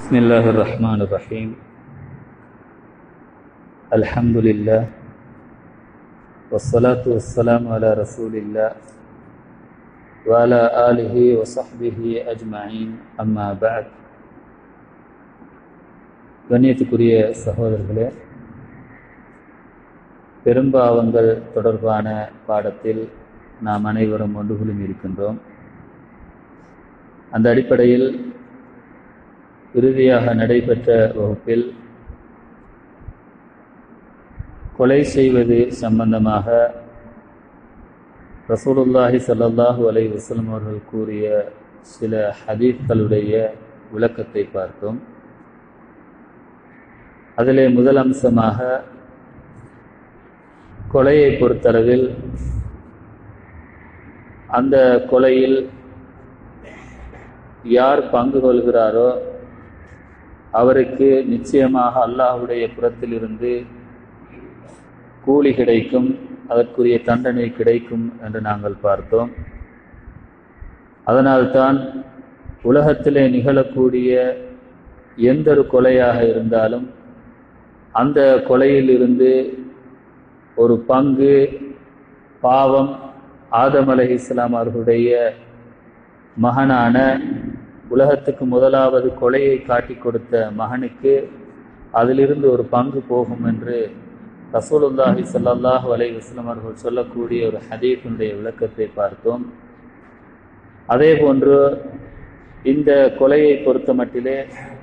بسم الله الرحمن الرحيم الحمد لله والصلاة والسلام على رسول الله وعلى آله وصحبه أجمعين أما بعد கண்ணியத்துக்குரிய சகோதரர்களே பெரும்பாவங்கள் தொடர்பான பாடத்தில் நாம் அனைவரும் ஒன்றுகுலும் இருக்கின்றோம் அந்த அடிப்படையில் இறுதியாக நடைபெற்ற வகுப்பில் கொலை செய்வது சம்பந்தமாக ரசூலுல்லாஹி ஸல்லல்லாஹு அலைஹி வஸல்லம் அவர்கள் கூறிய சில ஹதீஸ்களுடைய விளக்கத்தை பார்த்தோம் அதிலே முதல் அம்சமாக கொலையை பொறுத்தளவில் அந்த கொலையில் யார் பங்கு கொள்கிறாரோ அவருக்கு நிச்சயமாக அல்லாஹுடைய புறத்திலிருந்து கூலி கிடைக்கும் அதற்குரிய தண்டனை கிடைக்கும் என்று நாங்கள் பார்த்தோம் அதனால்தான் உலகத்திலே நிகழக்கூடிய எந்த ஒரு கொலையாக இருந்தாலும் அந்த கொலையில் இருந்து ஒரு பங்கு பாவம் ஆதம் அலி இஸ்லாம் அவர்களுடைய மகனான உலகத்துக்கு முதலாவது கொலையை காட்டி கொடுத்த மகனுக்கு அதிலிருந்து ஒரு பங்கு போகும் என்று ரசூலுல்லாஹி சல்லாஹூ அலை வஸ்லம் அவர்கள் சொல்லக்கூடிய ஒரு ஹதீஃபினுடைய விளக்கத்தை பார்த்தோம் அதே போன்று இந்த கொலையை பொறுத்த மட்டிலே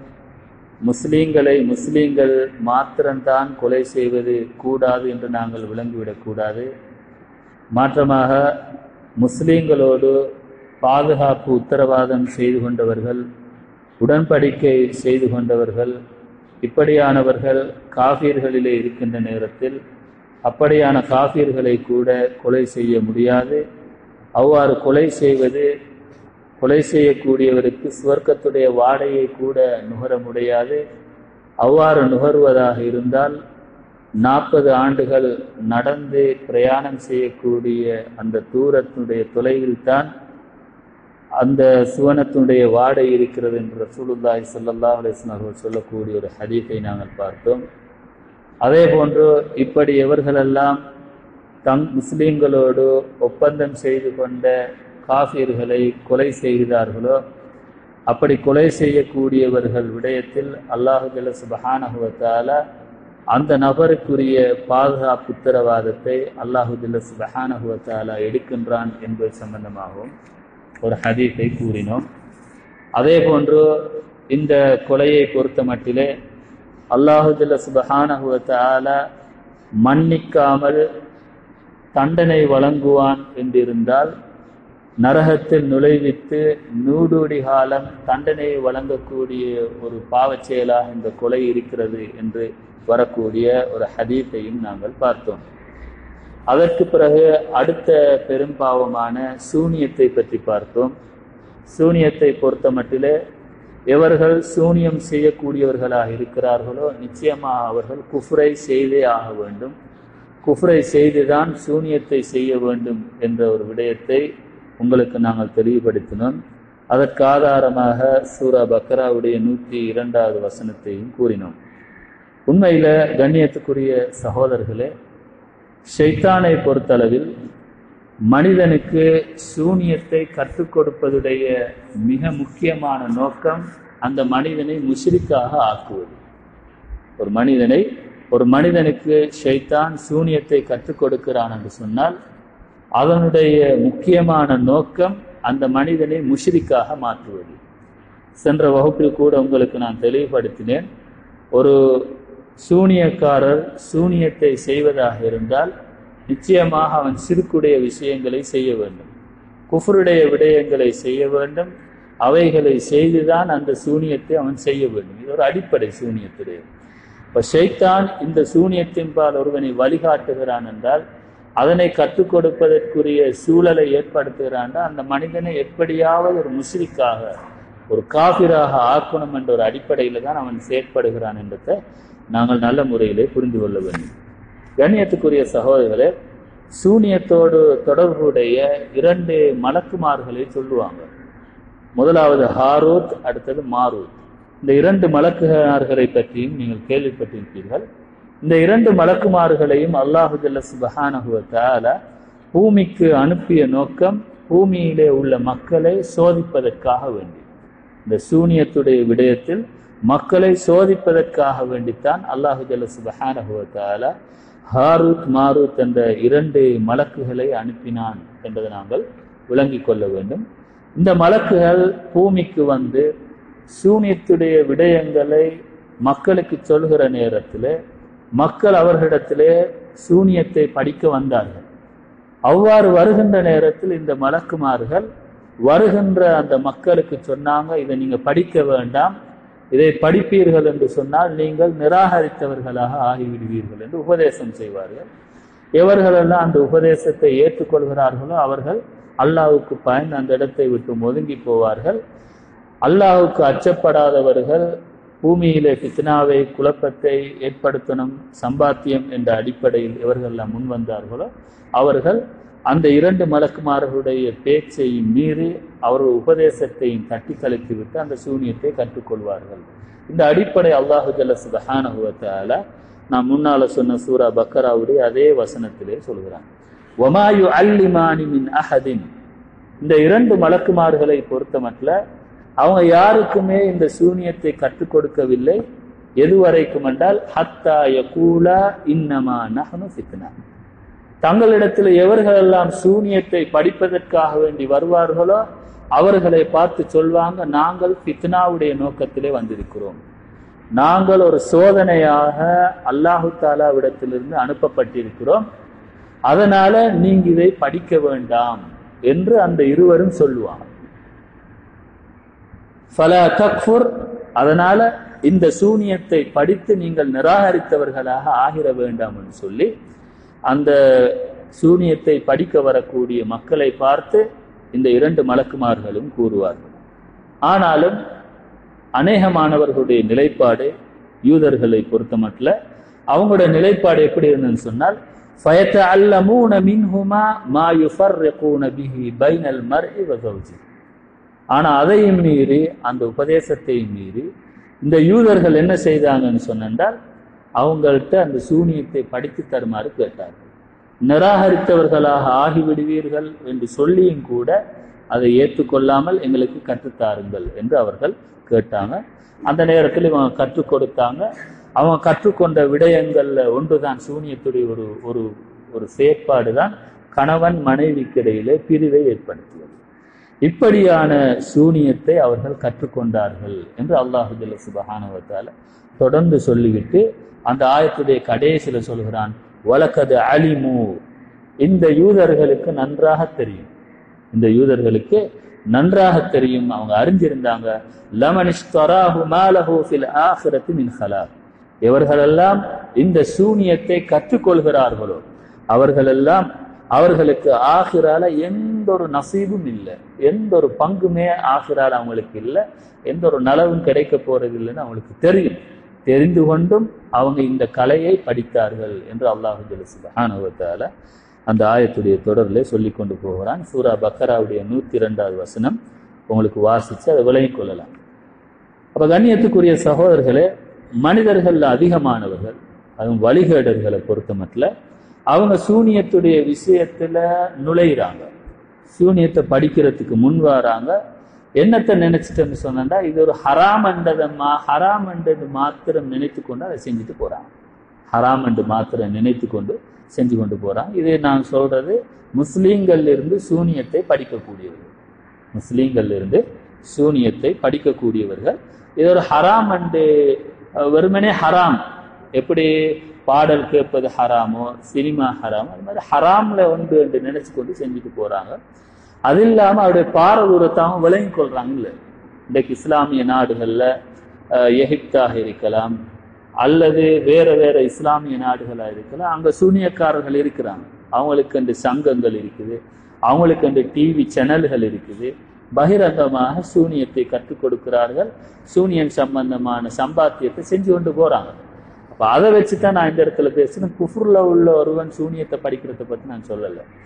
முஸ்லீம்களை முஸ்லீம்கள் மாத்திரம்தான் கொலை செய்வது கூடாது என்று நாங்கள் விளங்கிவிடக்கூடாது மாற்றமாக முஸ்லீம்களோடு பாதுகாப்பு உத்தரவாதம் செய்து கொண்டவர்கள் உடன்படிக்கை செய்து கொண்டவர்கள் இப்படியானவர்கள் காஃபீர்களிலே இருக்கின்ற நேரத்தில் அப்படியான காஃபீர்களை கூட கொலை செய்ய முடியாது அவ்வாறு கொலை செய்வது கொலை செய்யக்கூடியவருக்கு சுவர்க்கத்துடைய வாடையை கூட நுகர முடியாது அவ்வாறு நுகர்வதாக இருந்தால் நாற்பது ஆண்டுகள் நடந்து பிரயாணம் செய்யக்கூடிய அந்த தூரத்தினுடைய தொலைவில்தான் அந்த சுவனத்தினுடைய வாடை இருக்கிறது என்று ரசூலுல்லாஹி சல்லா அலிஸ்லாம் அவர்கள் சொல்லக்கூடிய ஒரு ஹதீஸை நாங்கள் பார்த்தோம் அதே போன்று இப்படி எவர்களெல்லாம் தங் முஸ்லீம்களோடு ஒப்பந்தம் செய்து கொண்ட காஃபியர்களை கொலை செய்கிறார்களோ அப்படி கொலை செய்யக்கூடியவர்கள் விடயத்தில் அல்லாஹு ஜல்ல சுபஹானகுவத்தால அந்த நபருக்குரிய பாதுகாப்பு உத்தரவாதத்தை அல்லாஹு ஜல்ல சுபஹானகுவத்தால எடுக்கின்றான் என்பது சம்பந்தமாகவும் ஒரு ஹதீஸை கூறினோம் அதே போன்று இந்த கொலையை பொறுத்த மட்டிலே அல்லாஹுல்ல சுபஹானகுவத்தால மன்னிக்காமல் தண்டனை வழங்குவான் என்றிருந்தால் நரகத்தில் நுழைவித்து நூடுடி காலம் தண்டனையை வழங்கக்கூடிய ஒரு பாவச் செயலாக இந்த கொலை இருக்கிறது என்று வரக்கூடிய ஒரு ஹதீஸையும் நாங்கள் பார்த்தோம் அதற்கு பிறகு அடுத்த பெரும்பாவமான சூனியத்தை பற்றி பார்த்தோம் சூனியத்தை பொறுத்த மட்டிலே எவர்கள் சூனியம் செய்யக்கூடியவர்களாக இருக்கிறார்களோ நிச்சயமாக அவர்கள் குஃப்ரை செய்தே ஆக வேண்டும் குஃப்ரை செய்துதான் சூனியத்தை செய்ய வேண்டும் என்ற ஒரு விடயத்தை உங்களுக்கு நாங்கள் தெளிவுபடுத்தினோம் அதற்கு ஆதாரமாக சூரா பக்ராவுடைய நூற்றி இரண்டாவது வசனத்தையும் கூறினோம் உண்மையில கண்ணியத்துக்குரிய சகோதரர்களே ஷைத்தானை பொறுத்தளவில் மனிதனுக்கு சூனியத்தை கற்றுக் கொடுப்பதுடைய மிக முக்கியமான நோக்கம் அந்த மனிதனை முஷிரிக்காக ஆக்குவது ஒரு மனிதனை ஒரு மனிதனுக்கு ஷைத்தான் சூனியத்தை கற்றுக் கொடுக்கிறான் என்று சொன்னால் அதனுடைய முக்கியமான நோக்கம் அந்த மனிதனை முஷிரிக்காக மாற்றுவது சென்ற வகுப்பில் கூட உங்களுக்கு நான் தெளிவுபடுத்தினேன் ஒரு சூனியக்காரர் சூனியத்தை செய்வதாக இருந்தால் நிச்சயமாக அவன் சிறுக்குடைய விஷயங்களை செய்ய வேண்டும் குஃபருடைய விடயங்களை செய்ய வேண்டும் அவைகளை செய்துதான் அந்த சூனியத்தை அவன் செய்ய வேண்டும் இது ஒரு அடிப்படை சூனியத்துடைய இப்போ ஷைத்தான் இந்த சூனியத்தின்பால் ஒருவனை வழிகாட்டுகிறான் என்றால் அதனை கற்றுக் கொடுப்பதற்குரிய சூழலை ஏற்படுத்துகிறான் அந்த மனிதனை எப்படியாவது ஒரு முஸ்லிக்காக ஒரு காபிராக ஆக்கணும் என்ற ஒரு அடிப்படையில் தான் அவன் செயற்படுகிறான் என்றதை நாங்கள் நல்ல முறையிலே புரிந்து கொள்ள வேண்டும் கண்ணியத்துக்குரிய சகோதரர்களே சூனியத்தோடு தொடர்புடைய இரண்டு மலக்குமார்களை சொல்லுவாங்க முதலாவது ஹாரூத் அடுத்தது மாரூத் இந்த இரண்டு மலக்குமார்களை பற்றியும் நீங்கள் கேள்விப்பட்டிருப்பீர்கள் இந்த இரண்டு மலக்குமார்களையும் அல்லாஹு ஜல்ல சுபஹானஹுவ தஆலா பூமிக்கு அனுப்பிய நோக்கம் பூமியிலே உள்ள மக்களை சோதிப்பதற்காக வேண்டி இந்த சூனியத்துடைய விடயத்தில் மக்களை சோதிப்பதற்காக வேண்டித்தான் அல்லாஹு ஜல்ல சுபஹானஹுவ தஆலா ஹாரூத் மாரூத் என்ற இரண்டு மலக்குகளை அனுப்பினான் என்பதை நாங்கள் விளங்கிக் கொள்ள வேண்டும் இந்த மலக்குகள் பூமிக்கு வந்து சூனியத்துடைய விடயங்களை மக்களுக்கு சொல்கிற நேரத்தில் மக்கள் அவர்களிடத்திலே சூனியத்தை படிக்க வந்தார்கள் அவ்வாறு வருகின்ற நேரத்தில் இந்த மலக்குமார்கள் வருகின்ற அந்த மக்களுக்கு சொன்னாங்க இதை நீங்க படிக்க வேண்டாம் இதை படிப்பீர்கள் என்று சொன்னால் நீங்கள் நிராகரித்தவர்களாக ஆகிவிடுவீர்கள் என்று உபதேசம் செய்வார்கள் எவர்களெல்லாம் அந்த உபதேசத்தை ஏற்றுக்கொள்கிறார்களோ அவர்கள் அல்லாஹ்வுக்கு பயந்து அந்த இடத்தை விட்டு ஒதுங்கி போவார்கள் அல்லாஹ்வுக்கு அச்சப்படாதவர்கள் பூமியிலே ஃபித்னாவை குழப்பத்தை ஏற்படுத்தணும் சம்பாத்தியம் என்ற அடிப்படையில் எவர்களெல்லாம் முன் வந்தார்களோ அவர்கள் அந்த இரண்டு மலக்குமார்களுடைய பேச்சை மீறி அவர்கள் உபதேசத்தையும் தட்டி கழித்து விட்டு அந்த சூனியத்தை கற்றுக்கொள்வார்கள் இந்த அடிப்படை அல்லாஹு ஜல்ல சுபஹானஹுவத்தால நான் முன்னால சொன்ன சூரா பக்கராவுடைய அதே வசனத்திலே சொல்கிறான் ஒமாயு அல்லிமானி மின் அஹதின் இந்த இரண்டு மலக்குமார்களை பொறுத்தமட்டில் அவங்க யாருக்குமே இந்த சூனியத்தை கற்றுக் கொடுக்கவில்லை எதுவரைக்கும் என்றால் ஹத்தா யகூலா இன்னமா நஹனு ஃபித்னா தங்களிடத்தில் எவர்களெல்லாம் சூனியத்தை படிப்பதற்காக வேண்டி வருவார்களோ அவர்களை பார்த்து சொல்வாங்க நாங்கள் ஃபித்னாவுடைய நோக்கத்திலே வந்திருக்கிறோம் நாங்கள் ஒரு சோதனையாக அல்லாஹு தாலாவிடத்திலிருந்து அனுப்பப்பட்டிருக்கிறோம் அதனால நீங்க இதை படிக்க வேண்டாம் என்று அந்த இருவரும் சொல்லுவாங்க ஃபல தக்ஃபுர் அதனால இந்த சூனியத்தை படித்து நீங்கள் நிராகரித்தவர்களாக ஆகிர வேண்டாம் என்று சொல்லி அந்த சூனியத்தை படிக்க வரக்கூடிய மக்களை பார்த்து இந்த இரண்டு மலக்குமார்களும் கூறுவார்கள் ஆனாலும் அநேகமானவர்களுடைய நிலைப்பாடு யூதர்களை பொறுத்தமட்டில் அவங்களோட நிலைப்பாடு எப்படி இருந்ததுன்னு சொன்னால் فَيَتَعَلَّمُونَ مِنْهُمَا مَا يُفَرِّقُونَ بِهِ بَيْنَ الْمَرْءِ وَزَوْجِهِ ஆனா அதையும் மீறி அந்த உபதேசத்தையும் மீறி இந்த யூதர்கள் என்ன செய்தாங்கன்னு சொன்னால் அவங்கள்ட்ட அந்த சூனியத்தை படித்து தருமாறு கேட்டார்கள் நிராகரித்தவர்களாக ஆகிவிடுவீர்கள் என்று சொல்லியும் கூட அதை ஏற்றுக்கொள்ளாமல் எங்களுக்கு கற்றுத்தாருங்கள் என்று அவர்கள் கேட்டாங்க அந்த நேரத்தில் இவங்க கற்றுக் கொடுத்தாங்க அவங்க கற்றுக்கொண்ட விடயங்கள்ல ஒன்றுதான் சூனியத்துடைய ஒரு ஒரு ஒரு செயற்பாடு தான் கணவன் மனைவிக்கு இடையிலே பிரிவை ஏற்படுத்தியது இப்படியான சூனியத்தை அவர்கள் கற்றுக்கொண்டார்கள் என்று அல்லாஹு ஜல்ல சுபஹானுவத்தால தொடர்ந்து சொல்லிவிட்டு அந்த ஆயத்துடைய கடைசியில சொல்கிறான் வழக்கது அலிமு இந்த யூதர்களுக்கு நன்றாக தெரியும் இந்த யூதர்களுக்கு நன்றாக தெரியும் அவங்க அறிஞ்சிருந்தாங்க லமனிஸ்தராஹு மாலஹு ஃபில் ஆஹிரத்தி மின் ஹலாக் எவர்களெல்லாம் இந்த சூனியத்தை கற்றுக்கொள்கிறார்களோ அவர்களெல்லாம் அவர்களுக்கு ஆகிரால எந்த ஒரு நசீபும் இல்லை எந்த ஒரு பங்குமே ஆகிரால அவங்களுக்கு இல்லை எந்த ஒரு நலவும் கிடைக்க போறது இல்லைன்னு அவங்களுக்கு தெரியும் தெரிந்து கொண்டும் அவங்க இந்த கலையை படித்தார்கள் என்று அல்லாஹு ஜலசுபானுவத்தால அந்த ஆயத்துடைய தொடரில் சொல்லி கொண்டு போகிறான் சூரா பக்கராவுடைய நூத்தி இரண்டாவது வசனம் உங்களுக்கு வாசிச்சு அதை விளங்கிக் கொள்ளலாம் அப்ப கண்ணியத்துக்குரிய சகோதரர்களே மனிதர்கள் அதிகமானவர்கள் அதுவும் வழிகேடர்களை பொறுத்த மட்டும் அவங்க சூனியத்துடைய விஷயத்துல நுழையிறாங்க சூனியத்தை படிக்கிறதுக்கு முன் வராங்க என்னத்தை நினைச்சிட்டேன்னு சொன்னா இது ஒரு ஹராம் என்றதம்மா ஹராம் என்றது மாத்திரம் நினைத்து கொண்டு அதை செஞ்சுட்டு போறாங்க ஹராம் என்று மாத்திரம் நினைத்து கொண்டு செஞ்சு கொண்டு போறாங்க இது நான் சொல்றது முஸ்லீம்கள் இருந்து சூனியத்தை படிக்கக்கூடியவர்கள் முஸ்லீம்கள் இருந்து சூனியத்தை படிக்கக்கூடியவர்கள் இது ஒரு ஹராம் என்று வெறுமனே ஹராம் எப்படி பாடல் கேட்பது ஹராமோ சினிமா ஹராமோ அது மாதிரி ஹராம்ல ஒன்று என்று நினைச்சு கொண்டு செஞ்சுட்டு போறாங்க அது இல்லாம அவருடைய பாரதூரத்தாகவும் விளங்கி கொள்றாங்கல்ல இன்றைக்கு இஸ்லாமிய நாடுகள்ல எகிப்தாக இருக்கலாம் அல்லது வேற வேற இஸ்லாமிய நாடுகளா இருக்கலாம் அங்க சூனியக்காரர்கள் இருக்கிறாங்க அவங்களுக்கு அந்த சங்கங்கள் இருக்குது அவங்களுக்கு அந்த டிவி சேனல்கள் இருக்குது பகிரங்கமாக சூனியத்தை கற்றுக் கொடுக்கிறார்கள் சூனியன் சம்பந்தமான சம்பாத்தியத்தை செஞ்சு கொண்டு போறாங்க அப்ப அதை வச்சுதான் நான் இந்த இடத்துல பேசுறேன் குஃபுர்ல உள்ள ஒருவன் சூனியத்தை படிக்கிறத பத்தி நான் சொல்லலை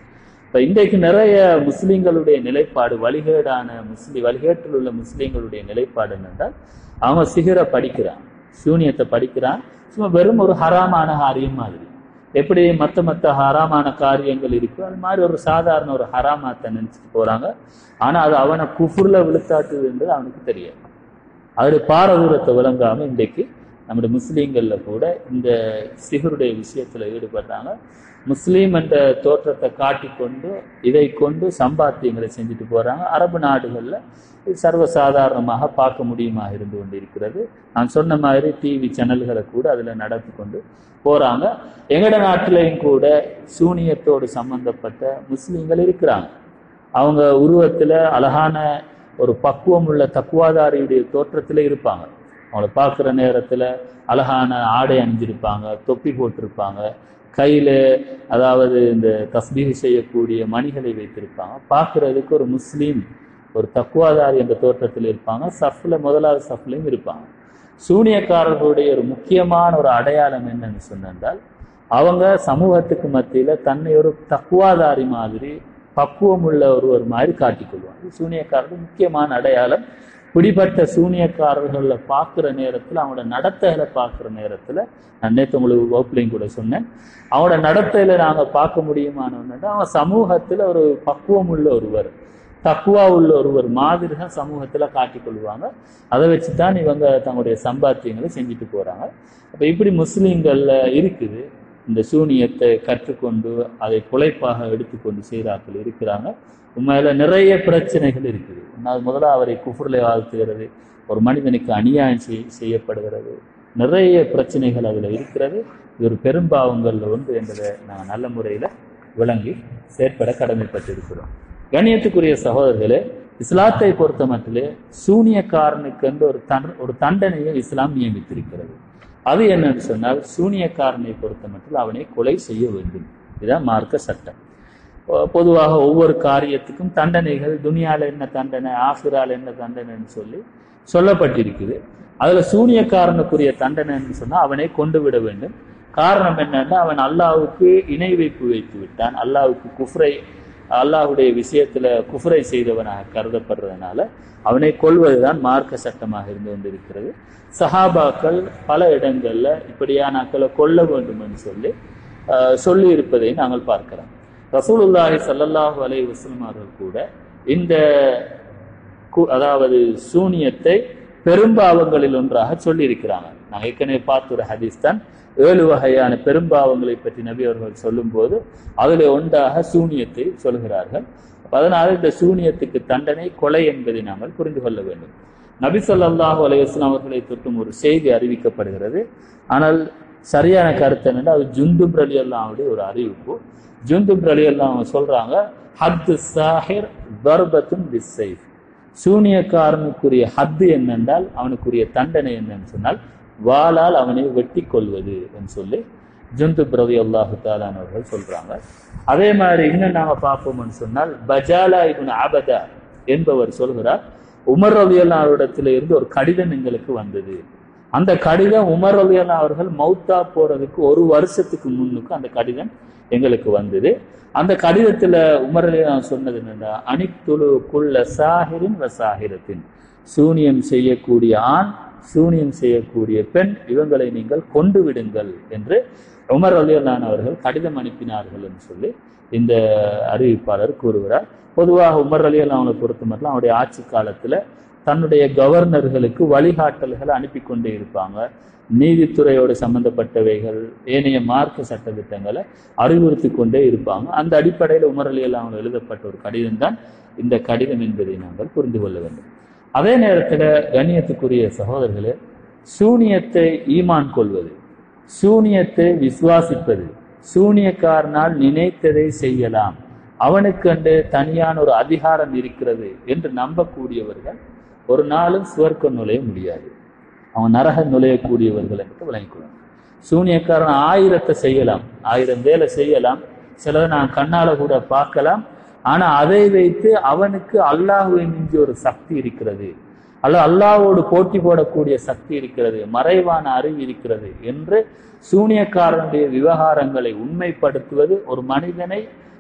இப்ப இன்றைக்கு நிறைய முஸ்லிம்களுடைய நிலைப்பாடு வழிகேடான முஸ்லி வழிகேட்டில் உள்ள முஸ்லிம்களுடைய நிலைப்பாடு என்னென்றால் அவங்க சிகர படிக்கிறான் சூனியத்தை படிக்கிறான் சும்மா வெறும் ஒரு ஹராமான காரியம் மாதிரி எப்படி மத்த மத்த ஹராமான காரியங்கள் இருக்கோ அது மாதிரி ஒரு சாதாரண ஒரு ஹராமாத்தை நினைச்சிட்டு போறாங்க ஆனா அது அவனை குஃபுர்ல விழுத்தாட்டுதுன்றது அவனுக்கு தெரியாது அதோட பாரதூரத்தை விளங்காம இன்றைக்கு நம்முடைய முஸ்லீம்கள்ல கூட இந்த சிகருடைய விஷயத்துல ஈடுபடுறாங்க முஸ்லீம் என்ற தோற்றத்தை காட்டிக்கொண்டு இதை கொண்டு சம்பாத்தியங்களை செஞ்சுட்டு போறாங்க அரபு நாடுகள்ல இது சர்வசாதாரணமாக பார்க்க முடியுமா இருந்து கொண்டு இருக்கிறது நான் சொன்ன மாதிரி டிவி சேனல்களை கூட அதுல நடத்தி கொண்டு போறாங்க எங்கட நாட்டிலையும் கூட சூனியத்தோடு சம்பந்தப்பட்ட முஸ்லீம்கள் இருக்கிறாங்க அவங்க உருவத்துல அழகான ஒரு பக்குவம் உள்ள தக்குவாதாரியுடைய தோற்றத்துல இருப்பாங்க அவங்கள பார்க்குற நேரத்துல அழகான ஆடை அணிஞ்சிருப்பாங்க தொப்பி போட்டிருப்பாங்க கையில அதாவது இந்த தஸ்பீஹ் செய்யக்கூடிய மணிகளை வைத்திருப்பாங்க பார்க்கறதுக்கு ஒரு முஸ்லீம் ஒரு தக்குவாதாரி என்ற தோற்றத்தில் இருப்பாங்க சஃப்ல முதலாவது சஃப்லையும் இருப்பாங்க சூனியக்காரர்களுடைய ஒரு முக்கியமான ஒரு அடையாளம் என்னன்னு சொன்னால் அவங்க சமூகத்துக்கு மத்தியில தன்னை ஒரு தக்குவாதாரி மாதிரி பக்குவம் உள்ள ஒருவர் மாதிரி காட்டிக்கொள்வாங்க சூனியக்காரர்கள் முக்கியமான அடையாளம் பிடிப்பட்ட சூனியக்காரர்களை பார்க்குற நேரத்தில் அவங்களோட நடத்தைகளை பார்க்குற நேரத்தில் நான் நேற்று உங்களுக்கு வகுப்புலையும் கூட சொன்னேன் அவங்களோட நடத்தையில நாங்கள் பார்க்க முடியுமானவன்னா அவன் சமூகத்தில் ஒரு பக்குவம் உள்ள ஒருவர் தக்குவா உள்ள ஒருவர் மாதிரி தான் சமூகத்தில் காட்டிக்கொள்வாங்க அதை வச்சு தான் இவங்க தங்களுடைய சம்பாத்தியங்களை செஞ்சுட்டு போகிறாங்க அப்போ இப்படி முஸ்லீம்களில் இருக்குது இந்த சூனியத்தை கற்றுக்கொண்டு அதை குலைப்பாக எடுத்துக்கொண்டு செய்கிறார்கள் இருக்கிறாங்க உண்மையில நிறைய பிரச்சனைகள் இருக்குது ஒன்றாவது முதல்ல அவரை குஃபுரில் வாழ்த்துகிறது ஒரு மனிதனுக்கு அநியாயம் செய் செய்யப்படுகிறது நிறைய பிரச்சனைகள் அதில் இருக்கிறது இது ஒரு பெரும்பாவங்களில் ஒன்று என்பதை நாங்கள் நல்ல முறையில் விளங்கி செயற்பட கடமைப்பட்டிருக்கிறோம் கண்ணியத்துக்குரிய சகோதரர்களே இஸ்லாத்தை பொறுத்த மட்டிலே சூனியக்காரனுக்கு என்று ஒரு தன் ஒரு தண்டனையை இஸ்லாம் நியமித்திருக்கிறது அது என்னன்னு சொன்னால் சூனியக்காரனை பொறுத்த மட்டில் அவனை கொலை செய்ய வேண்டும் இதுதான் மார்க்க சட்டம் பொதுவாக ஒவ்வொரு காரியத்துக்கும் தண்டனைகள் துனியால என்ன தண்டனை ஆசிரால் என்ன தண்டனைன்னு சொல்லி சொல்லப்பட்டிருக்குது அதுல சூனியக்காரனுக்குரிய தண்டனைன்னு சொன்னா அவனை கொண்டு விட வேண்டும் காரணம் என்னன்னா அவன் அல்லாவுக்கு இணை வைப்பு வைத்து விட்டான் அல்லாவுக்கு குஃப்ரை அல்லாஹுடைய விஷயத்துல குஃப்ரை செய்தவனாக கருதப்படுறதுனால அவனை கொள்வதுதான் மார்க்க சட்டமாக இருந்து கொண்டிருக்கிறது சஹாபாக்கள் பல இடங்கள்ல இப்படியானாக்களை கொல்ல வேண்டும் என்று சொல்லி சொல்லி இருப்பதை நாங்கள் பார்க்கிறோம் ரசூலுல்லாஹி சல்லல்லாஹு அலை வஸ்லம் அவர்கள் கூட இந்த அதாவது சூனியத்தை பெரும்பாவங்களில் ஒன்றாக சொல்லி இருக்கிறாங்க நான் ஏற்கனவே பார்த்த ஒரு ஹதீஸ் தான் ஏழு வகையான பெரும்பாவங்களை பற்றி நபி அவர்கள் சொல்லும் போது அதில் ஒன்றாக சூனியத்தை சொல்கிறார்கள் அதனால இந்த சூனியத்துக்கு தண்டனை கொலை என்பதை நாங்கள் புரிந்து கொள்ள வேண்டும் நபி சொல்லாஹு அலையுஸ்லாம் அவர்களை தொட்டும் ஒரு செய்தி அறிவிக்கப்படுகிறது ஆனால் சரியான கருத்து என்னன்னா அது ஜுந்துப் அலி அல்லாவுடைய ஒரு அறிவிப்பு ஜுந்துப் அலி அல்லாம் சொல்றாங்க ஹத்து சாஹிர் தர்பத்தும் பிஸ்ஸைஃப் சூனியக்காரனுக்குரிய ஹத்து என்னென்றால் அவனுக்குரிய தண்டனை என்னன்னு சொன்னால் வாளால் அவனை வெட்டி கொள்வது என்று சொல்லி ஜுந்து பிரதி அல்லாஹு அவர்கள் சொல்றாங்க அதே மாதிரி இன்னும் நாம பார்ப்போம்னு சொன்னால் பஜாலா இபுன் ஆபதா என்பவர் சொல்கிறார் உமர் ரவியல்லா அவரிடத்துல இருந்து ஒரு கடிதம் எங்களுக்கு வந்தது அந்த கடிதம் உமர் ரவியல்லா அவர்கள் மௌத்தா போறதுக்கு ஒரு வருஷத்துக்கு முன்னுக்கு அந்த கடிதம் எங்களுக்கு வந்தது அந்த கடிதத்துல உமர் அலியா சொன்னது என்னன்னா அணித்துழு குள்ள சாஹிரின் வசாஹிரத்தின் சூனியம் செய்யக்கூடிய ஆண் சூனியம் செய்யக்கூடிய பெண் இவங்களை நீங்கள் கொண்டு விடுங்கள் என்று உமர் அலியல்லான் அவர்கள் கடிதம் அனுப்பினார்கள் என்று சொல்லி இந்த அறிவிப்பாளர் கூறுகிறார் பொதுவாக உமர் அலி அவங்களை பொறுத்த மட்டும் அவருடைய ஆட்சி காலத்துல தன்னுடைய கவர்னர்களுக்கு வழிகாட்டல்களை அனுப்பி கொண்டே இருப்பாங்க நீதித்துறையோடு சம்பந்தப்பட்டவைகள் ஏனைய மார்க்க சட்ட திட்டங்களை அறிவுறுத்தி கொண்டே இருப்பாங்க அந்த அடிப்படையில் உமர் அலி அவங்க எழுதப்பட்ட ஒரு கடிதம் தான் இந்த கடிதம் என்பதை நாங்கள் புரிந்து கொள்ள வேண்டும் அதே நேரத்தில் கண்ணியத்துக்குரிய சகோதரர்களே சூனியத்தை ஈமான் கொள்வது சூனியத்தை விசுவாசிப்பது சூனியக்காரனால் நினைத்ததை செய்யலாம் அவனுக்கண்டு தனியான ஒரு அதிகாரம் இருக்கிறது என்று நம்பக்கூடியவர்கள் ஒரு நாளும் சுவர்க்கம் நுழைய முடியாது அவன் நரக நுழையக்கூடியவர்கள் என்று விளங்கிக்கொள்ளும் சூனியக்காரன் ஆயிரத்தை செய்யலாம் ஆயிரம் வேலை செய்யலாம் சிலதை நான் கண்ணால கூட பார்க்கலாம் ஆனா அதை வைத்து அவனுக்கு அல்லாஹுவை மிஞ்சி ஒரு சக்தி இருக்கிறது அல்ல அல்லாவோடு போட்டி போடக்கூடிய சக்தி இருக்கிறது மறைவான அறிவு இருக்கிறது என்று சூனியக்காரனுடைய விவகாரங்களை உண்மைப்படுத்துவது ஒரு மனிதனை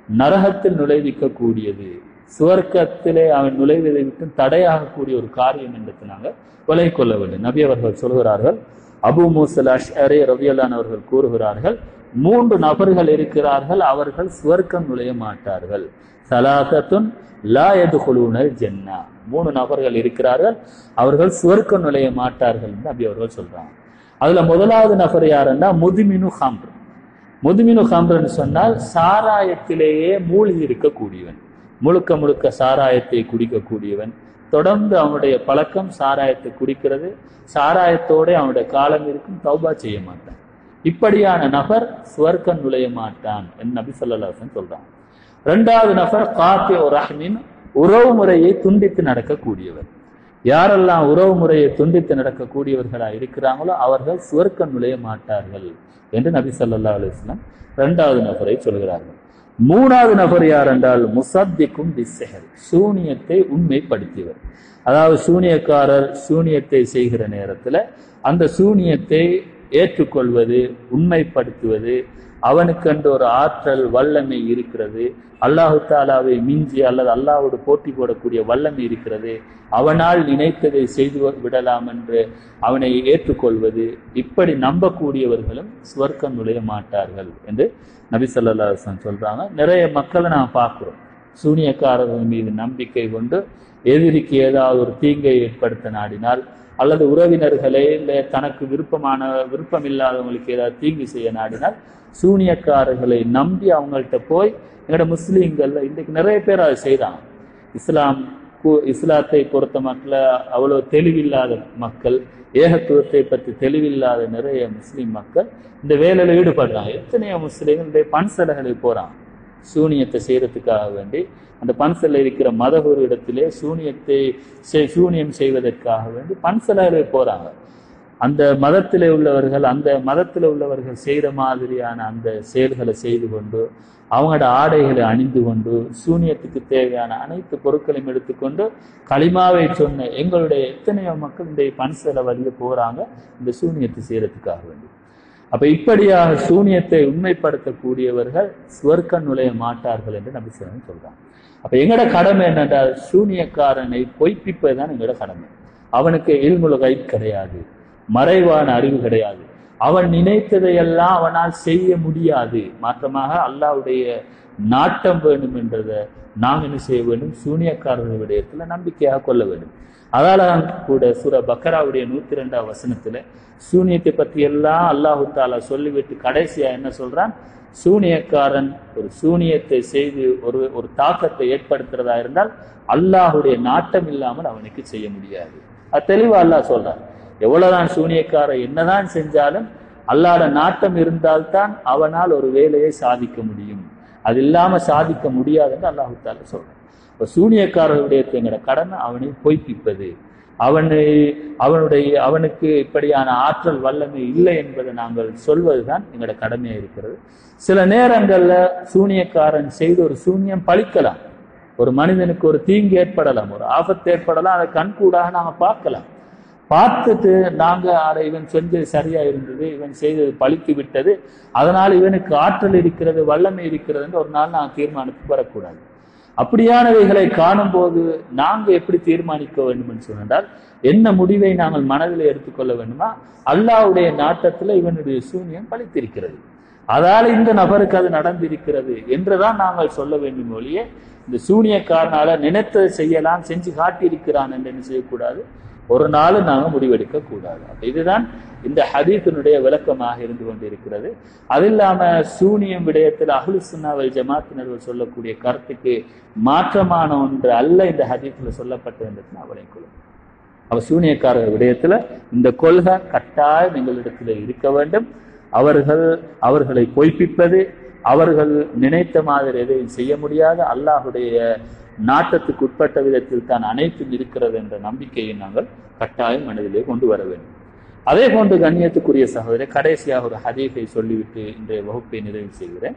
நரகத்தில் நுழைவிக்கக்கூடியது சுவர்க்கத்திலே அவன் நுழைவதை விட்டு தடையாகக்கூடிய ஒரு காரியம் என்று நாங்கள் விலை கொள்ள வேண்டும் நபி அவர்கள் சொல்கிறார்கள் அபு மூசல் அஷ்அரே ரவியலான் அவர்கள் கூறுகிறார்கள் மூன்று நபர்கள் இருக்கிறார்கள் அவர்கள் சுவர்க்கம் நுழைய மாட்டார்கள் சலாசத்துன் லா எதுகுழுனர் ஜென்னா மூணு நபர்கள் இருக்கிறார்கள் அவர்கள் சுவர்க்கம் நுழைய மாட்டார்கள் என்று நபி அவர்கள் சொல்றாங்க அதுல முதலாவது நபர் யாருன்னா முதுமினு ஹம்ர் முதுமினு ஹம்ரன்னு சொன்னால் சாராயத்திலேயே மூழ்கி இருக்கக்கூடியவன் முழுக்க முழுக்க சாராயத்தை குடிக்கக்கூடியவன் தொடர்ந்து அவனுடைய பழக்கம் சாராயத்தை குடிக்கிறது சாராயத்தோட அவனுடைய காலம் இருக்கும் தௌபா செய்ய மாட்டான் இப்படியான நபர் சுவர்க்கம் நுழைய மாட்டான் என்று நபி சொல்லலாசன் சொல்றான் ரெண்டாவது நபர் காத்தி ரஹ்மின் உறவு முறையை துண்டித்து நடக்கக்கூடியவர் யாரெல்லாம் உறவு முறையை துண்டித்து நடக்கக்கூடியவர்களா இருக்கிறாங்களோ அவர்கள் சுவர்க்கம் நுழைய மாட்டார்கள் என்று நபி சொல்லா அலுவலம் இரண்டாவது நபரை சொல்கிறார்கள் மூணாவது நபர் யார் என்றால் முசத்திக்கும் திசைகள் சூனியத்தை உண்மைப்படுத்தியவர் அதாவது சூனியக்காரர் சூனியத்தை செய்கிற நேரத்துல அந்த சூனியத்தை ஏற்றுக்கொள்வது உண்மைப்படுத்துவது அவனுக்கென்று ஒரு ஆற்றல் வல்லமை இருக்கிறது அல்லாஹு தாலாவை மிஞ்சி அல்லது அல்லாவோடு போட்டி போடக்கூடிய வல்லமை இருக்கிறது அவனால் நினைத்ததை செய்து விடலாம் என்று அவனை ஏற்றுக்கொள்வது இப்படி நம்பக்கூடியவர்களும் சுவர்க்கம் நுழைய மாட்டார்கள் என்று நபி சொல்லா சொல்றாங்க நிறைய மக்களை நாம் பார்க்கிறோம் சூனியக்காரர்கள் மீது நம்பிக்கை கொண்டு எதிரிக்கு ஏதாவது ஒரு தீங்கை ஏற்படுத்த நாடினால் அல்லது உறவினர்களே இல்லை தனக்கு விருப்பமான விருப்பம் இல்லாதவங்களுக்கு ஏதாவது தீங்கு செய்ய நாடினால் சூனியக்காரர்களை நம்பி அவங்கள்ட்ட போய் எங்களோட முஸ்லீம்கள்ல இன்றைக்கு நிறைய பேர் அதை செய்றாங்க இஸ்லாம் இஸ்லாத்தை பொறுத்த மக்களை அவ்வளோ தெளிவில்லாத மக்கள் ஏகத்துவத்தை பற்றி தெளிவில்லாத நிறைய முஸ்லீம் மக்கள் இந்த வேலையில ஈடுபடுறாங்க எத்தனையோ முஸ்லீம்களுடைய பன்சலைகளை போறாங்க சூனியத்தை செய்யறதுக்காக வேண்டி அந்த பன்சல இருக்கிற மதகுரு இடத்திலே சூனியத்தை சூனியம் செய்வதற்காக வேண்டி பன்சலைகளை போறாங்க அந்த மதத்திலே உள்ளவர்கள் அந்த மதத்தில் உள்ளவர்கள் செய்கிற மாதிரியான அந்த செயல்களை செய்து கொண்டு அவங்களோட ஆடைகளை அணிந்து கொண்டு சூனியத்துக்கு தேவையான அனைத்து பொருட்களையும் எடுத்துக்கொண்டு களிமாவை சொன்ன எங்களுடைய எத்தனையோ மக்கள் இந்த பன்சல வழியில போறாங்க இந்த சூனியத்தை செய்யறதுக்காக வேண்டி அப்ப இப்படியாக சூனியத்தை உண்மைப்படுத்தக்கூடியவர்கள் சுவர்க்க நுழைய மாட்டார்கள் என்று நபி சொல்றாங்க அப்ப எங்கட கடமை என்னென்றால் சூனியக்காரனை பொய்ப்பிப்பதுதான் எங்களோட கடமை அவனுக்கு இல்முலகை கிடையாது மறைவான அறிவு கிடையாது அவன் நினைத்ததையெல்லாம் அவனால் செய்ய முடியாது மாற்றமாக அல்லாவுடைய நாட்டம் வேண்டும் என்றதை நாம் என்ன செய்ய வேண்டும் சூனியக்காரர்கள் விடயத்துல நம்பிக்கையாக கொள்ள வேண்டும் அதால கூட சுர பக்கராவுடைய நூத்தி ரெண்டாம் வசனத்துல சூனியத்தை பற்றி எல்லாம் அல்லாஹு தாலா சொல்லிவிட்டு கடைசியா என்ன சொல்றான் சூனியக்காரன் ஒரு சூனியத்தை செய்து ஒரு ஒரு தாக்கத்தை ஏற்படுத்துறதா இருந்தால் அல்லாஹுடைய நாட்டம் இல்லாமல் அவனுக்கு செய்ய முடியாது அது தெளிவா அல்லாஹ் சொல்றான் எவ்வளவுதான் சூனியக்காரன் என்னதான் செஞ்சாலும் அல்லாட நாட்டம் இருந்தால்தான் அவனால் ஒரு வேலையை சாதிக்க முடியும் அது இல்லாம சாதிக்க முடியாதுன்னு அல்லாஹு தாலா சொல்றான் இப்போ சூனியக்காரர்களுடைய எங்களோட கடமை அவனை பொய்ப்பிப்பது அவனை அவனுடைய அவனுக்கு இப்படியான ஆற்றல் வல்லமை இல்லை என்பதை நாங்கள் சொல்வதுதான் எங்களோட கடமையா இருக்கிறது சில நேரங்கள்ல சூனியக்காரன் செய்து ஒரு சூனியம் பழிக்கலாம் ஒரு மனிதனுக்கு ஒரு தீங்கு ஏற்படலாம் ஒரு ஆபத்து ஏற்படலாம் அதை கண்கூடாக நாங்க பார்க்கலாம் பார்த்துட்டு நாங்க அதை இவன் செஞ்சது சரியா இருந்தது இவன் செய்தது பழித்து விட்டது அதனால் இவனுக்கு ஆற்றல் இருக்கிறது வல்லமை இருக்கிறதுன்னு ஒரு நாள் நான் தீர்மானித்து வரக்கூடாது அப்படியானவைகளை காணும் போது நாங்க எப்படி தீர்மானிக்க வேண்டும் என்று சொன்னால் என்ன முடிவை நாங்கள் மனதில் எடுத்துக்கொள்ள வேண்டுமா அல்லாவுடைய நாட்டத்துல இவனுடைய சூன்யம் பழித்திருக்கிறது அதால இந்த நபருக்கு அது நடந்திருக்கிறது என்றுதான் நாங்கள் சொல்ல வேண்டும் ஒழிய இந்த சூனியக்காரனால நினைத்ததை செய்யலாம் செஞ்சு காட்டியிருக்கிறான் என்று என்ன செய்யக்கூடாது ஒரு நாள் நாங்கள் முடிவெடுக்க கூடாது அப்ப இதுதான் இந்த ஹதீத்தினுடைய விளக்கமாக இருந்து கொண்டிருக்கிறது அது இல்லாம சூனியம் விடயத்தில் அஹ்லு சுன்னாவல் ஜமாத்தினர்கள் சொல்லக்கூடிய கருத்துக்கு மாற்றமான ஒன்று அல்ல இந்த ஹதீத்துல சொல்லப்பட்டது என்று நான் விளைக்கொள்ளும் அவ சூனியக்காரர் விடயத்துல இந்த கொள்கை கட்டாயம் எங்களிடத்துல இருக்க வேண்டும் அவர்கள் அவர்களை பொய்ப்பிப்பது அவர்கள் நினைத்த மாதிரி எதையும் செய்ய முடியாது அல்லாஹுடைய நாட்டத்துக்கு உட்பட்ட விதத்தில் தான் அனைத்தும் இருக்கிறது என்ற நம்பிக்கையை நாங்கள் கட்டாயம் மனதிலே கொண்டு வர வேண்டும் அதே போன்று கண்ணியத்துக்குரிய சகோதரி கடைசியாக ஒரு ஹதீஸை சொல்லிவிட்டு இன்றைய வகுப்பை நிறைவு செய்கிறேன்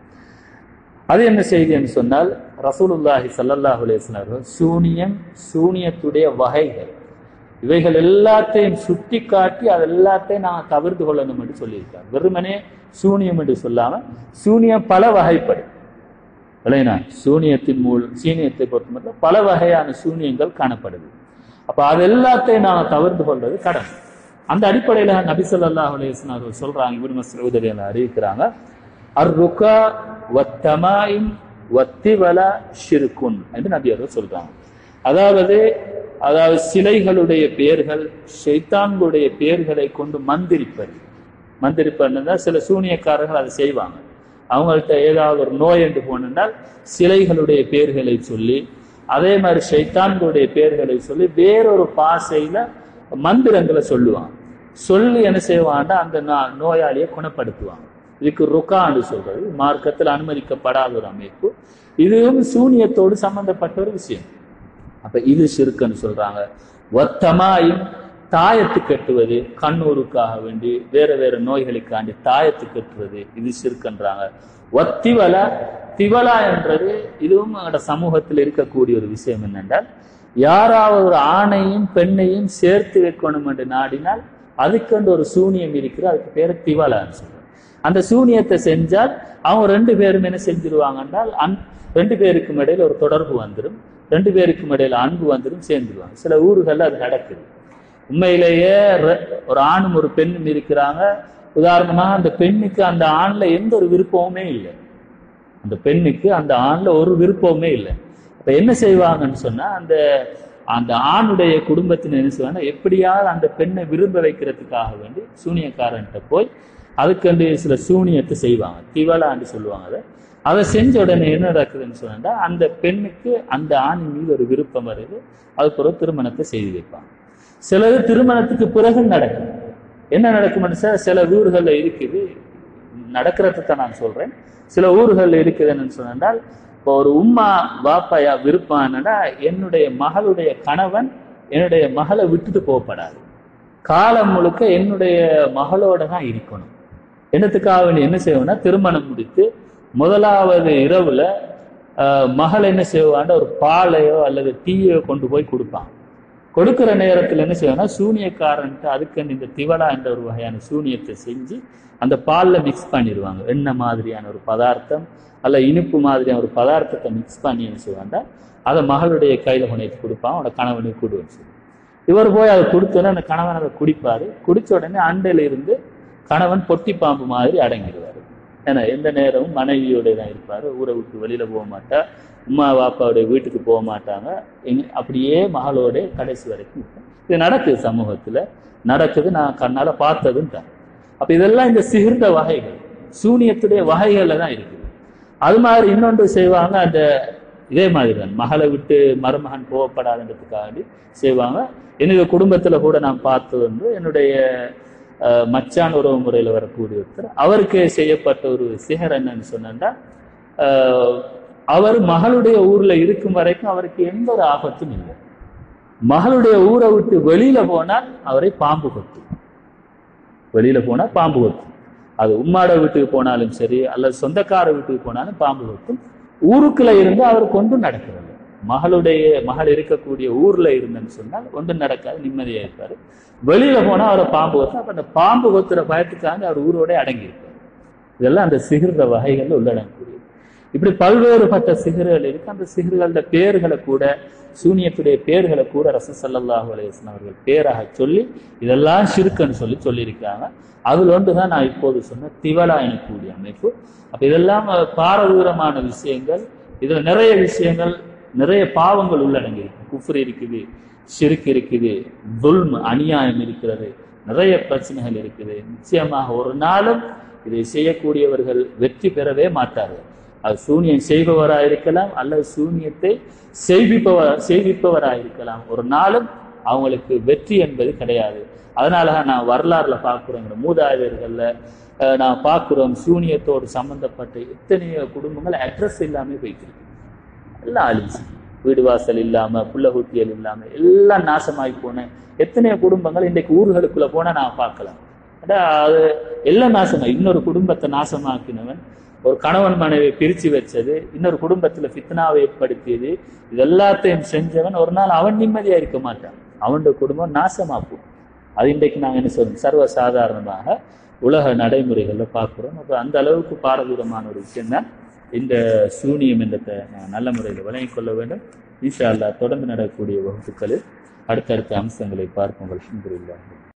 அது என்ன செய்தி என்று சொன்னால் ரசூலுல்லாஹி சல்லல்லாஹு அலையம் சூனியம் சூனியத்துடைய வகைகள் இவைகள் எல்லாத்தையும் சுட்டி காட்டி அது எல்லாத்தையும் நான் தவிர்த்து கொள்ளணும் என்று சொல்லியிருக்கார் வெறுமனே சூனியம் என்று சொல்லாம சூனியம் பல வகைப்படும் இல்லைனா சூனியத்தின் மூலம் சீனியத்தை பொறுத்த மட்டும் பல வகையான சூனியங்கள் காணப்படுது அப்ப அது எல்லாத்தையும் நாம தவிர்த்து கொள்வது கடன் அந்த அடிப்படையில நபி ஸல்லல்லாஹு அலைஹி வஸல்லம் அவர்கள் சொல்றாங்க இப்னு மஸ்ஊத் ரலியல்லாஹு அறிவிக்கிறாங்க அர் ருகா வத்தமாயிம் வத்திவல ஷிர்குன் என்று நபி அவர்கள் சொல்றாங்க அதாவது அதாவது சிலைகளுடைய பெயர்கள் ஷைத்தான்களுடைய பெயர்களை கொண்டு மந்திரிப்பது மந்திரிப்பதுன்னா சில சூனியக்காரர்கள் அதை செய்வாங்க அவங்கள்ட்ட ஏதாவது ஒரு நோய் என்று போனால் சிலைகளுடைய பெயர்களை சொல்லி அதே மாதிரி ஷைத்தான்களுடைய பெயர்களை சொல்லி வேறொரு பாசையில மந்திரங்களை சொல்லுவாங்க சொல்லி என்ன செய்வான்டா அந்த நா- நோயாளியை குணப்படுத்துவாங்க இதுக்கு ருக்கான்னு சொல்றது மார்க்கத்தில் அனுமதிக்கப்படாத ஒரு அமைப்பு இதுவும் சூனியத்தோடு சம்பந்தப்பட்ட ஒரு விஷயம் அப்ப இது சிறுக்குன்னு சொல்றாங்க வத்தமாயும் தாயத்து கட்டுவது கண்ணூருக்காக வேண்டி வேற வேற நோய்களுக்காண்டி தாயத்து கட்டுவது இது சிறுக்குன்றாங்க வத்திவல திவலா என்றது இதுவும் எங்களோட சமூகத்தில் இருக்கக்கூடிய ஒரு விஷயம் என்னென்றால் யாராவது ஒரு ஆணையும் பெண்ணையும் சேர்த்து வைக்கணும் என்று நாடினால் அதுக்கென்று ஒரு சூனியம் இருக்கிற அதுக்கு பேரு திவலான்னு சொல்றோம் அந்த சூனியத்தை செஞ்சால் அவங்க ரெண்டு பேரும் என்ன செஞ்சிருவாங்க என்றால் அன் ரெண்டு பேருக்கும் இடையில ஒரு தொடர்பு வந்துடும் ரெண்டு பேருக்கும் இடையில அன்பு வந்துடும் சேர்ந்துருவாங்க சில ஊர்கள்ல அது நடக்குது உண்மையிலேயே ரெ- ஒரு ஆணும் ஒரு பெண்ணும் இருக்கிறாங்க உதாரணமாக அந்த பெண்ணுக்கு அந்த ஆண்ல எந்த ஒரு விருப்பமுமே இல்லை அந்த பெண்ணுக்கு அந்த ஆண்ல ஒரு விருப்பமுமே இல்லை அப்ப என்ன செய்வாங்கன்னு சொன்னா அந்த அந்த ஆணுடைய குடும்பத்தினர் என்ன செய்வாங்க எப்படியாவது அந்த பெண்ணை விரும்ப வைக்கிறதுக்காக வேண்டி சூனியக்காரன்ட்ட போய் அதுக்கு சில சூனியத்தை செய்வாங்க திவலான்னு சொல்லுவாங்க அதை அதை செஞ்ச உடனே என்ன நடக்குதுன்னு சொன்னா அந்த பெண்ணுக்கு அந்த ஆணின் மீது ஒரு விருப்பம் வருது அதுக்கு ஒரு திருமணத்தை செய்து வைப்பாங்க சிலது திருமணத்துக்கு பிறகு நடக்கும் என்ன நடக்கும்னு சார் சில ஊர்கள்ல இருக்குது நடக்கிறத தான் நான் சொல்றேன் சில ஊர்கள்ல இருக்குது என்னன்னு சொன்னால் இப்போ ஒரு உம்மா வாப்பாயா விருப்பம் என்னன்னா என்னுடைய மகளுடைய கணவன் என்னுடைய மகளை விட்டுட்டு போகப்படாது காலம் முழுக்க என்னுடைய மகளோட தான் இருக்கணும் என்னத்துக்காக வேண்டி என்ன செய்வோம்னா திருமணம் முடித்து முதலாவது இரவுல ஆஹ், மகள் என்ன செய்வான்னா ஒரு பாலையோ அல்லது டீயோ கொண்டு போய் கொடுப்பான் கொடுக்கிற நேரத்துல என்ன செய்வாங்கன்னா சூனியக்காரன்ட்டு அதுக்கு இந்த திவலா என்ற ஒரு வகையான சூனியத்தை செஞ்சு அந்த பால்ல மிக்ஸ் பண்ணிடுவாங்க எண்ணெய் மாதிரியான ஒரு பதார்த்தம் அல்ல இனிப்பு மாதிரியான ஒரு பதார்த்தத்தை மிக்ஸ் பண்ணி என்ன செய்வாங்கன்னா அதை மகளுடைய கையில கொண்டு கொடுப்பான் அவனோட கணவனுக்கு கொடுன்னு சொல்லி இவர் போய் அதை கொடுத்தோன்னே அந்த கணவன் அதை குடிப்பாரு குடிச்ச உடனே அண்டையில இருந்து கணவன் பொட்டி பாம்பு மாதிரி அடங்கிடுவாரு ஏன்னா எந்த நேரமும் மனைவியோட தான் இருப்பாரு ஊரை விட்டு வெளியில போக மாட்டா உமா பாப்பாவுடைய வீட்டுக்கு போக மாட்டாங்க எங்க அப்படியே மகளோட கடைசி வரைக்கும் இருப்பாங்க. இது நடக்குது சமூகத்துல நடக்குது நான் கண்ணால பார்த்ததும் தான் அப்ப இதெல்லாம் இந்த சிகிர்ந்த வகைகள் சூனியத்துடைய வகைகள்ல தான் இருக்குது அது மாதிரி இன்னொன்று செய்வாங்க அந்த இதே மாதிரி தான் மகளை விட்டு மருமகன் போகப்படாதுன்றதுக்காண்டி செய்வாங்க என்னுடைய குடும்பத்துல கூட நான் பார்த்தது வந்து என்னுடைய அஹ், மச்சான் உறவு முறையில் வரக்கூடிய ஒருத்தர் அவருக்கு செய்யப்பட்ட ஒரு சிகர் என்னன்னு சொன்னா அவர் மகளுடைய ஊர்ல இருக்கும் வரைக்கும் அவருக்கு எந்த ஒரு ஆபத்தும் இல்லை மகளுடைய ஊரை விட்டு வெளியில போனால் அவரை பாம்பு கொத்தும் வெளியில போனா பாம்பு கொத்தும் அது உம்மாட வீட்டுக்கு போனாலும் சரி அல்லது சொந்தக்கார வீட்டுக்கு போனாலும் பாம்பு கொத்தும் ஊருக்குள்ள இருந்து அவர் கொண்டு நடக்கிறது மகளுடைய மகள் இருக்கக்கூடிய ஊர்ல இருந்தேன்னு சொன்னால் ஒன்றும் நடக்காது நிம்மதியா இருப்பாரு வெளியில போனா அவரை பாம்பு கொத்தும் அப்ப அந்த பாம்பு கொத்துற பயத்துக்காக அவர் ஊரோட அடங்கி இருப்பார் இதெல்லாம் அந்த சிகிர்ந்த வகைகள்ல உள்ளடங்கக்கூடியது இப்படி பல்வேறுபட்ட சிகர்கள் இருக்கு அந்த சிகர்களோட பேர்களை கூட சூனியத்துடைய பேர்களை கூட ரச சல்லல்லாஹு அலைஹிஸ்ஸலாம் அவர்கள் பேராக சொல்லி இதெல்லாம் சிறுக்குன்னு சொல்லி சொல்லியிருக்காங்க அதுல ஒன்றுதான் நான் இப்போது சொன்ன திவலா எனக்கூடிய அமைப்பு அப்ப இதெல்லாம் அஹ், பாரதூரமான விஷயங்கள் இதுல நிறைய விஷயங்கள் நிறைய பாவங்கள் உள்ளடங்கி இருக்கு குஃப்ர் இருக்குது ஷிர்க் இருக்குது துல்ம் அநியாயம் இருக்கிறது நிறைய பிரச்சனைகள் இருக்குது நிச்சயமாக ஒரு நாளும் இதை செய்யக்கூடியவர்கள் வெற்றி பெறவே மாட்டார்கள் அது சூனியம் செய்பவராக இருக்கலாம் அல்லது சூனியத்தை செய்விப்பவர் செய்விப்பவராக இருக்கலாம் ஒரு நாளும் அவங்களுக்கு வெற்றி என்பது கிடையாது அதனால தான் நான் வரலாறுல பார்க்குறோம் மூதாதையர்கள்ல அஹ், நான் பார்க்குறோம் சூனியத்தோடு சம்பந்தப்பட்ட எத்தனையோ குடும்பங்கள் அட்ரஸ் இல்லாம போயிட்டு இருக்கு எல்லாம் அழிஞ்சு வீடு வாசல் இல்லாம புள்ள குட்டியல் இல்லாம எல்லாம் நாசமாகி போன எத்தனையோ குடும்பங்கள் இன்றைக்கு ஊர்களுக்குள்ள போனா நான் பார்க்கலாம் அடா, அது எல்லாம் நாசமா இன்னொரு குடும்பத்தை நாசமாக்கினவன் ஒரு கணவன் மனைவியை பிரிச்சு வச்சது இன்னொரு குடும்பத்துல ஃபித்னாவை ஏற்படுத்தியது இது எல்லாத்தையும் செஞ்சவன் ஒரு நாள் அவன் நிம்மதியா இருக்க மாட்டான் அவனுடைய குடும்பம் நாசமா போகும் அது இன்றைக்கு நாங்க என்ன சொல்றோம் சர்வ சாதாரணமாக உலக நடைமுறைகள்ல பார்க்கிறோம் அப்ப அந்த அளவுக்கு பாரதூரமான ஒரு விஷயம் தான் இந்த சூனியம் என்றதை நான் நல்ல முறையில் விளங்கிக் கொள்ள வேண்டும் இன்ஷா அல்லாஹ் தொடர்ந்து நடக்கக்கூடிய வகுப்புகளில் அடுத்தடுத்த அம்சங்களை பார்ப்போம் அல்ஹம்துலில்லாஹ்